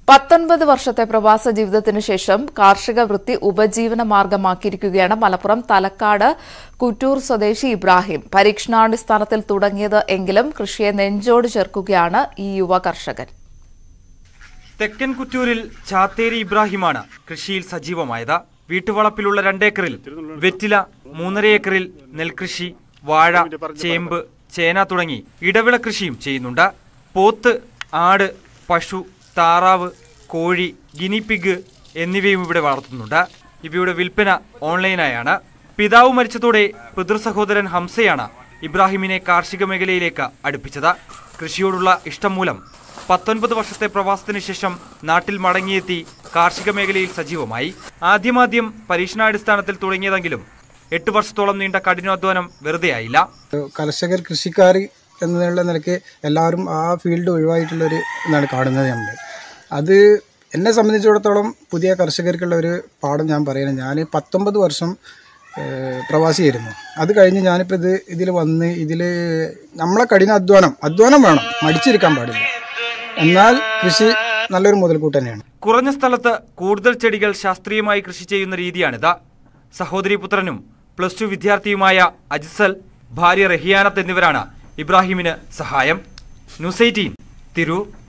പത്തൊൻപത് വർഷത്തെ പ്രവാസ ജീവിതത്തിന് ശേഷം കാർഷിക വൃത്തി ഉപജീവന മാർഗമാക്കിയിരിക്കുകയാണ് മലപ്പുറം തലക്കാട് കുറ്റൂർ സ്വദേശി ഇബ്രാഹിം പരീക്ഷണാടിസ്ഥാനത്തിൽ തുടങ്ങിയത് എങ്കിലും കൃഷിയെ നെഞ്ചോട് ചേർക്കുകയാണ് ഈ യുവ കർഷകൻ തെക്കൻ കുറ്റൂരിൽ ചാത്തേരി ഇബ്രാഹിമാണ് കൃഷിയിൽ സജീവമായത് വീട്ടുവളപ്പിലുള്ള രണ്ടേക്കറിൽ വെറ്റില മൂന്നര ഏക്കറിൽ നെൽകൃഷി വാഴ ചേമ്പ് ചേന തുടങ്ങി ഇടവിള കൃഷിയും ചെയ്യുന്നുണ്ട് പോത്ത് ആട് പശു താറാവ് കോഴി ഗിനി പിഗ് എന്നിവയും ഇവിടെ വളർത്തുന്നുണ്ട് ഇവയുടെ വിൽപ്പന ഓൺലൈനായാണ് പിതാവ് മരിച്ചതോടെ പിതൃസഹോദരൻ ഹംസയാണ് ഇബ്രാഹിമിനെ കാർഷിക മേഖലയിലേക്ക് അടുപ്പിച്ചത് കൃഷിയോടുള്ള ഇഷ്ടം മൂലം പത്തൊൻപത് വർഷത്തെ പ്രവാസത്തിന് ശേഷം നാട്ടിൽ മടങ്ങിയെത്തി കാർഷിക മേഖലയിൽ സജീവമായി ആദ്യമാദ്യം പരീക്ഷണാടിസ്ഥാനത്തിൽ തുടങ്ങിയതെങ്കിലും എട്ട് വർഷത്തോളം നീണ്ട കഠിനാധ്വാനം വെറുതെയായില്ല കർഷകർ കൃഷിക്കാർ എന്നുള്ള നിലയ്ക്ക് എല്ലാവരും ആ ഫീൽഡ് ഒഴിവായിട്ടുള്ളൊരു ഇതാണ് കാണുന്നത് നമ്മൾ അത് എന്നെ സംബന്ധിച്ചിടത്തോളം പുതിയ കർഷകർക്കുള്ള ഒരു പാഠം ഞാൻ പറയുന്നത് ഞാൻ പത്തൊമ്പത് വർഷം ഏഹ്, പ്രവാസിയായിരുന്നു അത് കഴിഞ്ഞ് ഞാനിപ്പോൾ ഇത് ഇതിൽ വന്ന് ഇതിൽ നമ്മളെ കഠിന അധ്വാനം അധ്വാനം വേണം മടിച്ചിരിക്കാൻ പാടില്ല എന്നാൽ കൃഷി നല്ലൊരു മുതൽക്കൂട്ട് തന്നെയാണ് കുറഞ്ഞ സ്ഥലത്ത് കൂടുതൽ ചെടികൾ ശാസ്ത്രീയമായി കൃഷി ചെയ്യുന്ന രീതിയാണിത് സഹോദരി പുത്രനും പ്ലസ് ടു വിദ്യാർത്ഥിയുമായ അജ്സൽ ഭാര്യ റഹിയാനത്ത് എന്നിവരാണ് ഇബ്രാഹിമിന് സഹായം ന്യൂസ് എയ്റ്റീൻ തിരൂർ